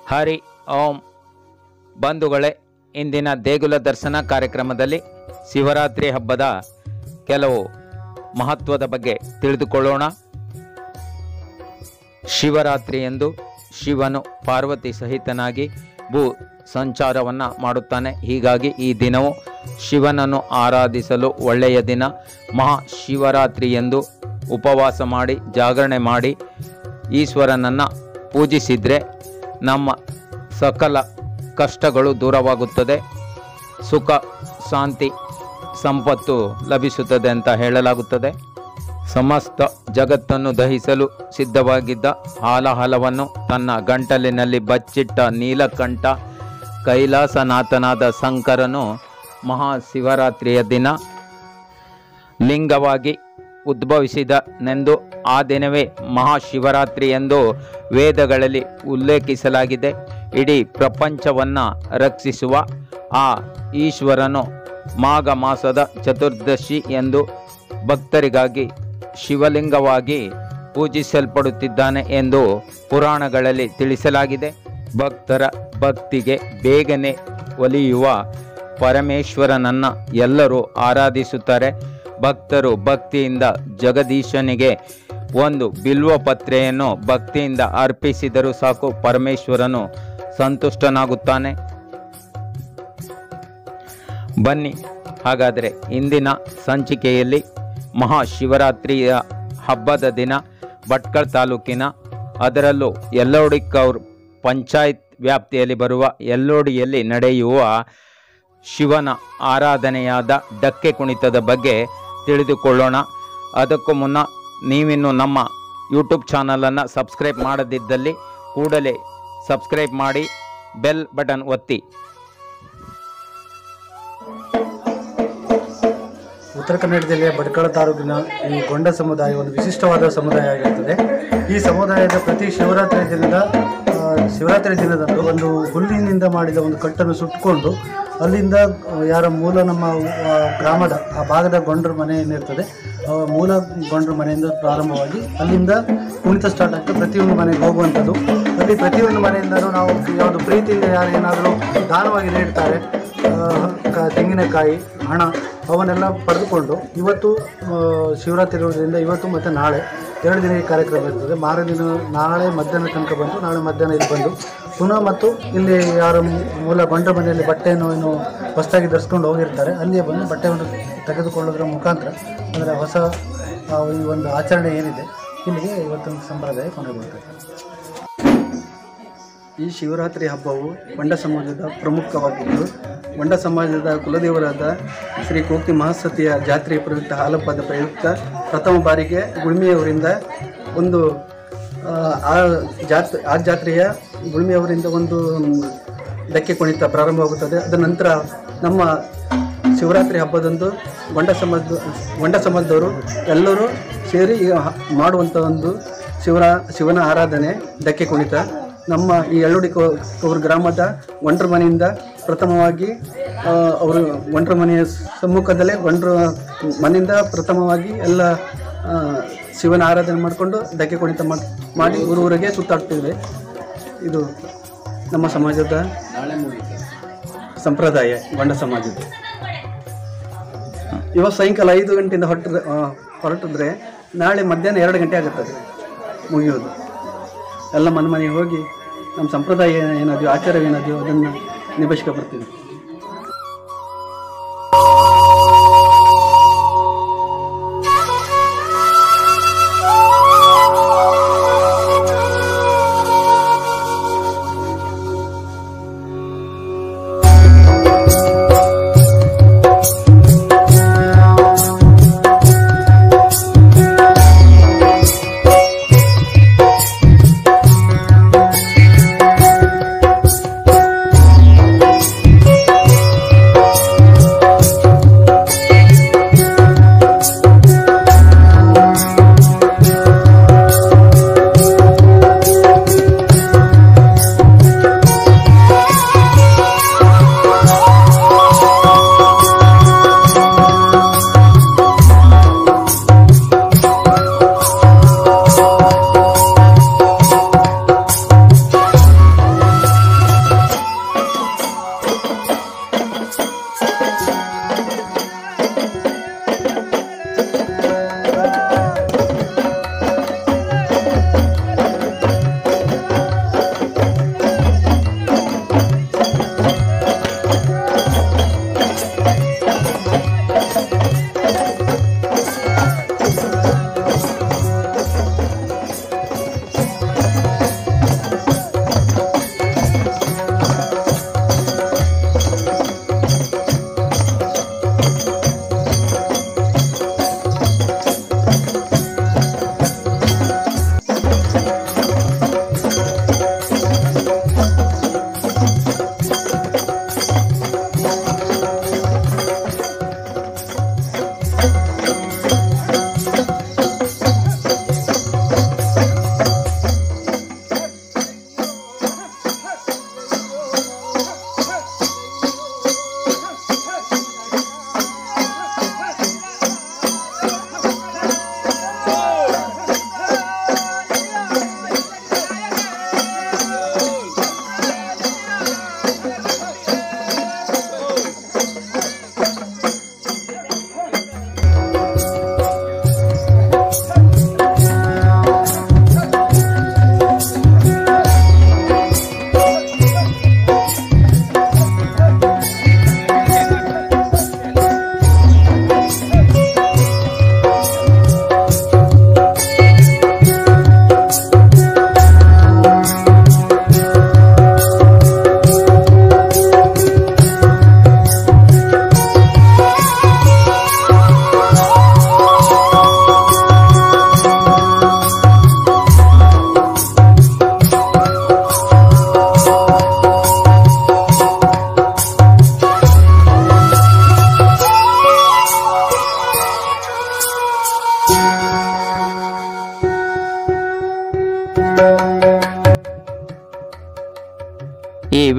ಹರಿ ಓಂ ಬಂಧುಗಳೇ ಇಂದಿನ ದೇಗುಲ ದರ್ಶನ ಕಾರ್ಯಕ್ರಮದಲ್ಲಿ ಶಿವರಾತ್ರಿ ಹಬ್ಬದ ಕೆಲವು ಮಹತ್ವದ ಬಗ್ಗೆ ತಿಳಿದುಕೊಳ್ಳೋಣ ಶಿವರಾತ್ರಿ ಎಂದು ಶಿವನು ಪಾರ್ವತಿ ಸಹಿತನಾಗಿ ಭೂ ಸಂಚಾರವನ್ನು ಮಾಡುತ್ತಾನೆ ಹೀಗಾಗಿ ಈ ದಿನವು ಶಿವನನ್ನು ಆರಾಧಿಸಲು ಒಳ್ಳೆಯ ದಿನ ಮಹಾಶಿವರಾತ್ರಿ ಎಂದು ಉಪವಾಸ ಮಾಡಿ ಜಾಗರಣೆ ಮಾಡಿ ಈಶ್ವರನನ್ನು ಪೂಜಿಸಿದರೆ ನಮ್ಮ ಸಕಲ ಕಷ್ಟಗಳು ದೂರವಾಗುತ್ತದೆ ಸುಖ ಶಾಂತಿ ಸಂಪತ್ತು ಲಭಿಸುತ್ತದೆ ಅಂತ ಹೇಳಲಾಗುತ್ತದೆ ಸಮಸ್ತ ಜಗತ್ತನ್ನು ದಹಿಸಲು ಸಿದ್ಧವಾಗಿದ್ದ ಹಾಲಹಲವನ್ನು ತನ್ನ ಗಂಟಲಿನಲ್ಲಿ ಬಚ್ಚಿಟ್ಟ ನೀಲಕಂಠ ಕೈಲಾಸನಾಥನಾದ ಶಂಕರನು ಮಹಾಶಿವರಾತ್ರಿಯ ದಿನ ಲಿಂಗವಾಗಿ ಉದ್ಭವಿಸಿದನೆಂದು ಆ ದಿನವೇ ಮಹಾಶಿವರಾತ್ರಿ ಎಂದು ವೇದಗಳಲ್ಲಿ ಉಲ್ಲೇಖಿಸಲಾಗಿದೆ ಇಡೀ ಪ್ರಪಂಚವನ್ನು ರಕ್ಷಿಸುವ ಆ ಈಶ್ವರನು ಮಾಘ ಮಾಸದ ಚತುರ್ದಶಿ ಎಂದು ಭಕ್ತರಿಗಾಗಿ ಶಿವಲಿಂಗವಾಗಿ ಪೂಜಿಸಲ್ಪಡುತ್ತಿದ್ದಾನೆ ಎಂದು ಪುರಾಣಗಳಲ್ಲಿ ತಿಳಿಸಲಾಗಿದೆ ಭಕ್ತರ ಭಕ್ತಿಗೆ ಬೇಗನೆ ಒಲಿಯುವ ಪರಮೇಶ್ವರನನ್ನು ಎಲ್ಲರೂ ಆರಾಧಿಸುತ್ತಾರೆ ಭಕ್ತರು ಭಕ್ತಿಯಿಂದ ಜಗದೀಶನಿಗೆ ಒಂದು ಬಿಲ್ವ ಪತ್ರೆಯನ್ನು ಭಕ್ತಿಯಿಂದ ಅರ್ಪಿಸಿದರೂ ಸಾಕು ಪರಮೇಶ್ವರನು ಸಂತುಷ್ಟನಾಗುತ್ತಾನೆ ಬನ್ನಿ ಹಾಗಾದರೆ ಇಂದಿನ ಸಂಚಿಕೆಯಲ್ಲಿ ಮಹಾಶಿವರಾತ್ರಿಯ ಹಬ್ಬದ ದಿನ ಭಟ್ಕಳ ತಾಲೂಕಿನ ಅದರಲ್ಲೂ ಯಲ್ಲೋಡಿಕೌರ್ ಪಂಚಾಯತ್ ವ್ಯಾಪ್ತಿಯಲ್ಲಿ ಬರುವ ಯಲ್ಲೋಡಿಯಲ್ಲಿ ನಡೆಯುವ ಶಿವನ ಆರಾಧನೆಯಾದ ಡಕ್ಕೆ ಕುಣಿತದ ಬಗ್ಗೆ ತಿಳಿದುಕೊಳ್ಳೋಣ ಅದಕ್ಕೂ ಮುನ್ನ ನೀವಿನ್ನು ನಮ್ಮ ಯೂಟ್ಯೂಬ್ ಚಾನಲನ್ನು ಸಬ್ಸ್ಕ್ರೈಬ್ ಮಾಡದಿದ್ದಲ್ಲಿ ಕೂಡಲೇ ಸಬ್ಸ್ಕ್ರೈಬ್ ಮಾಡಿ ಬೆಲ್ ಬಟನ್ ಒತ್ತಿ ಉತ್ತರ ಕನ್ನಡ ಜಿಲ್ಲೆಯ ಭಟ್ಕಳ ತಾಲೂಕಿನ ಈ ಗೊಂಡ ಸಮುದಾಯ ಒಂದು ವಿಶಿಷ್ಟವಾದ ಸಮುದಾಯ ಆಗಿರುತ್ತದೆ ಈ ಸಮುದಾಯದ ಪ್ರತಿ ಶಿವರಾತ್ರಿ ದಿನದ ಆ, ಶಿವರಾತ್ರಿ ದಿನದಂದು ಒಂದು ಹುಲ್ಲಿನಿಂದ ಮಾಡಿದ ಒಂದು ಕಟ್ಟನ್ನು ಸುಟ್ಟುಕೊಂಡು ಅಲ್ಲಿಂದ ಆ, ಯಾರ ಮೂಲ ನಮ್ಮ ಆ, ಗ್ರಾಮದ ಆ ಭಾಗದ ಗೊಂಡ್ರ ಮನೆ ಏನಿರ್ತದೆ ಆ ಮೂಲ ಗೊಂಡ್ರ ಮನೆಯಿಂದ ಪ್ರಾರಂಭವಾಗಿ ಅಲ್ಲಿಂದ ಕುಣಿತ ಸ್ಟಾರ್ಟ್ ಆಗ್ತದೆ ಪ್ರತಿಯೊಂದು ಮನೆಗೆ ಹೋಗುವಂಥದ್ದು ಅಲ್ಲಿ ಪ್ರತಿಯೊಂದು ಮನೆಯಿಂದಲೂ ನಾವು ಯಾವುದು ಪ್ರೀತಿಯಿಂದ ಯಾರು ಏನಾದರೂ ದಾನವಾಗಿ ನೀಡ್ತಾರೆ ಆ, ಕ- ತೆಂಗಿನಕಾಯಿ ಹಣ ಅವನ್ನೆಲ್ಲ ಪಡೆದುಕೊಂಡು ಇವತ್ತು ಆ, ಶಿವರಾತ್ರಿ ಇರೋದ್ರಿಂದ ಇವತ್ತು ಮತ್ತು ನಾಳೆ ಎರಡು ದಿನ ಈ ಕಾರ್ಯಕ್ರಮ ಇರ್ತದೆ ಮಾರ ದಿನ ನಾಳೆ ಮಧ್ಯಾಹ್ನ ತನಕ ಬಂದು ನಾಳೆ ಮಧ್ಯಾಹ್ನ ಇಲ್ಲಿ ಬಂದು ಪುನಃ ಮತ್ತು ಇಲ್ಲಿ ಯಾರು ಮೂಲ ಗೊಂಡ ಮನೆಯಲ್ಲಿ ಬಟ್ಟೆಯನ್ನು ಏನು ಹೊಸದಾಗಿ ಧರಿಸ್ಕೊಂಡು ಹೋಗಿರ್ತಾರೆ ಅಲ್ಲಿಯೇ ಬಂದು ಬಟ್ಟೆಯನ್ನು ತೆಗೆದುಕೊಳ್ಳೋದ್ರ ಮುಖಾಂತರ ಅಂದರೆ ಹೊಸ ಆ, ಈ ಒಂದು ಆಚರಣೆ ಏನಿದೆ ಇಲ್ಲಿಗೆ ಇವತ್ತೊಂದು ಸಂಪ್ರದಾಯ ಕೊನೆಗೊಳ್ತದೆ ಈ ಶಿವರಾತ್ರಿ ಹಬ್ಬವು ವಂಡ ಸಮಾಜದ ಪ್ರಮುಖವಾಗಿದ್ದು ವಂಡ ಸಮಾಜದ ಕುಲದೇವರಾದ ಶ್ರೀ ಕೋಕ್ತಿ ಮಹಾಸತಿಯ ಜಾತ್ರೆಯ ಪ್ರಯುಕ್ತ ಹಾಲಪ್ಪದ ಪ್ರಯುಕ್ತ ಪ್ರಥಮ ಬಾರಿಗೆ ಗುಳ್ಮಿಯವರಿಂದ ಒಂದು ಆ, ಆ ಜಾತ್ ಆ ಜಾತ್ರೆಯ ಗುಳ್ಮಿಯವರಿಂದ ಒಂದು ಮ್, ಧಕ್ಕೆ ಕುಣಿತ ಪ್ರಾರಂಭವಾಗುತ್ತದೆ ಅದರ ನಂತರ ನಮ್ಮ ಶಿವರಾತ್ರಿ ಹಬ್ಬದಂದು ಗೊಂಡ ಸಮಾಜ ಗೊಂಡ ಸಮಾಜದವರು ಎಲ್ಲರೂ ಸೇರಿ ಈ ಹ- ಮಾಡುವಂಥ ಒಂದು ಶಿವರ ಶಿವನ ಆರಾಧನೆ ಧಕ್ಕೆ ಕುಣಿತ ನಮ್ಮ ಈ ಎಳ್ಳುಡಿ ಅವ್ರ ಗ್ರಾಮದ ಒಂಟ್ರ ಮನೆಯಿಂದ ಪ್ರಥಮವಾಗಿ ಆ, ಅವರು ಒಂಟ್ರ ಮನೆಯ ಸಮ್ಮುಖದಲ್ಲೇ ಒಂಟ್ರ ಮನೆಯಿಂದ ಪ್ರಥಮವಾಗಿ ಎಲ್ಲ ಆ, ಶಿವನ ಆರಾಧನೆ ಮಾಡಿಕೊಂಡು ಧಕ್ಕೆ ಕುಣಿತ ಮಾಡ್- ಮಾಡಿ ಊರೂರಿಗೆ ಸುತ್ತಾಡ್ತಿದ್ವಿ ಇದು ನಮ್ಮ ಸಮಾಜದ ಸಂಪ್ರದಾಯ ಗೊಂಡ ಸಮಾಜದ ಇವತ್ತು ಸಾಯಂಕಾಲ ಐದು ಗಂಟೆಯಿಂದ ಹೊರಟ್ರೆ ಹೊರಟಿದ್ರೆ ನಾಳೆ ಮಧ್ಯಾಹ್ನ ಎರಡು ಗಂಟೆ ಆಗುತ್ತದೆ ಮುಗಿಯೋದು ಎಲ್ಲ ಮನೆ ಮನೆಗೆ ಹೋಗಿ ನಮ್ಮ ಸಂಪ್ರದಾಯ ಏನಾದೆಯೋ ಆಚಾರ ಏನಾದೆಯೋ ಅದನ್ನು ನಿಭಾಯಿಸ್ಕೊ ಬರ್ತೀವಿ ಿ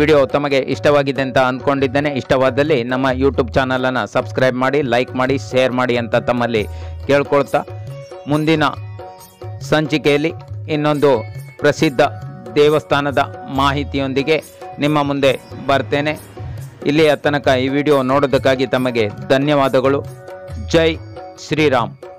ವಿಡಿಯೋ ತಮಗೆ ಇಷ್ಟವಾಗಿದೆ ಅಂತ ಅಂದ್ಕೊಂಡಿದ್ದೇನೆ ಇಷ್ಟವಾದಲ್ಲಿ ನಮ್ಮ ಯೂಟ್ಯೂಬ್ ಚಾನಲನ್ನು ಸಬ್ಸ್ಕ್ರೈಬ್ ಮಾಡಿ ಲೈಕ್ ಮಾಡಿ ಶೇರ್ ಮಾಡಿ ಅಂತ ತಮ್ಮಲ್ಲಿ ಕೇಳ್ಕೊಳ್ತಾ ಮುಂದಿನ ಸಂಚಿಕೆಯಲ್ಲಿ ಇನ್ನೊಂದು ಪ್ರಸಿದ್ಧ ದೇವಸ್ಥಾನದ ಮಾಹಿತಿಯೊಂದಿಗೆ ನಿಮ್ಮ ಮುಂದೆ ಬರ್ತೇನೆ ಇಲ್ಲಿಯ ತನಕ ಈ ವಿಡಿಯೋ ನೋಡೋದಕ್ಕಾಗಿ ತಮಗೆ ಧನ್ಯವಾದಗಳು ಜೈ ಶ್ರೀರಾಮ್